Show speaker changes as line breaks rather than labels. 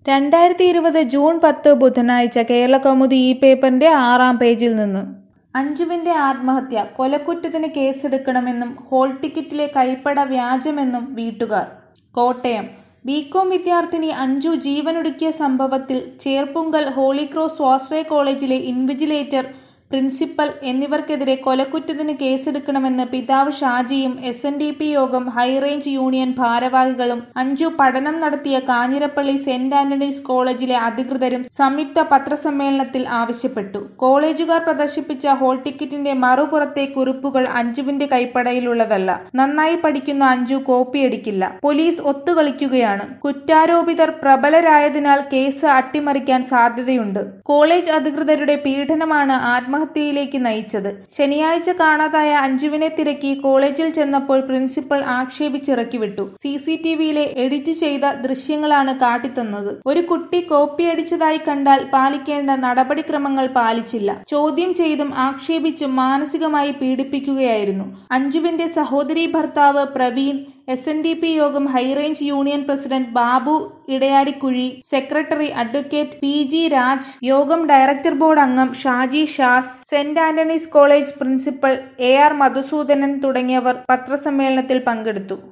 രണ്ടായിരത്തി ഇരുപത് ജൂൺ പത്ത് ബുധനാഴ്ച കേരളകൗമുദി ഈ പേപ്പറിന്റെ ആറാം പേജിൽ നിന്ന് അഞ്ജുവിന്റെ ആത്മഹത്യ കൊലക്കുറ്റത്തിന് കേസെടുക്കണമെന്നും ഹോൾ ടിക്കറ്റിലെ കൈപ്പട വ്യാജമെന്നും വീട്ടുകാർ കോട്ടയം ബികോം വിദ്യാർത്ഥിനി അഞ്ജു ജീവനൊടുക്കിയ സംഭവത്തിൽ ചേർപ്പുങ്കൽ ഹോളിക്രോസ് സ്വാശ്രയ കോളേജിലെ ഇൻവിജിലേറ്റർ പ്രിൻസിപ്പൽ എന്നിവർക്കെതിരെ കൊലക്കുറ്റത്തിന് കേസെടുക്കണമെന്ന് പിതാവ് ഷാജിയും എസ് എൻ ഡി പി യോഗം ഹൈറേഞ്ച് യൂണിയൻ ഭാരവാഹികളും അഞ്ജു പഠനം നടത്തിയ കാഞ്ഞിരപ്പള്ളി സെന്റ് ആന്റണീസ് കോളേജിലെ അധികൃതരും സംയുക്ത പത്രസമ്മേളനത്തിൽ ആവശ്യപ്പെട്ടു കോളേജുകാർ പ്രദർശിപ്പിച്ച ഹോൾ ടിക്കറ്റിന്റെ മറുപുറത്തെ കുറിപ്പുകൾ അഞ്ജുവിന്റെ കൈപ്പടയിലുള്ളതല്ല നന്നായി പഠിക്കുന്ന അഞ്ജു കോപ്പിയടിക്കില്ല പോലീസ് ഒത്തുകളിക്കുകയാണ് കുറ്റാരോപിതർ പ്രബലരായതിനാൽ കേസ് അട്ടിമറിക്കാൻ സാധ്യതയുണ്ട് കോളേജ് അധികൃതരുടെ പീഡനമാണ് ആത്മഹത്യയിലേക്ക് നയിച്ചത് ശനിയാഴ്ച കാണാതായ അഞ്ജുവിനെ തിരക്കി കോളേജിൽ ചെന്നപ്പോൾ പ്രിൻസിപ്പൽ ആക്ഷേപിച്ചിറക്കി വിട്ടു സി സി ടി വിയിലെ എഡിറ്റ് ചെയ്ത ദൃശ്യങ്ങളാണ് കാട്ടിത്തന്നത് ഒരു കുട്ടി കോപ്പിയടിച്ചതായി കണ്ടാൽ പാലിക്കേണ്ട നടപടിക്രമങ്ങൾ പാലിച്ചില്ല ചോദ്യം ചെയ്തും ആക്ഷേപിച്ചും മാനസികമായി പീഡിപ്പിക്കുകയായിരുന്നു അഞ്ജുവിന്റെ സഹോദരി ഭർത്താവ് Praveen S N D P യോഗം high range union president Babu Idayadikuzhi secretary advocate P G Raj യോഗം ഡയറക്ടർ ബോർഡ് അംഗം ഷാജി ഷാസ് saint Antony's college principal A R Madhusoodanan തുടങ്ങിയവർ പത്രസമ്മേളനത്തിൽ പങ്കെടുത്തു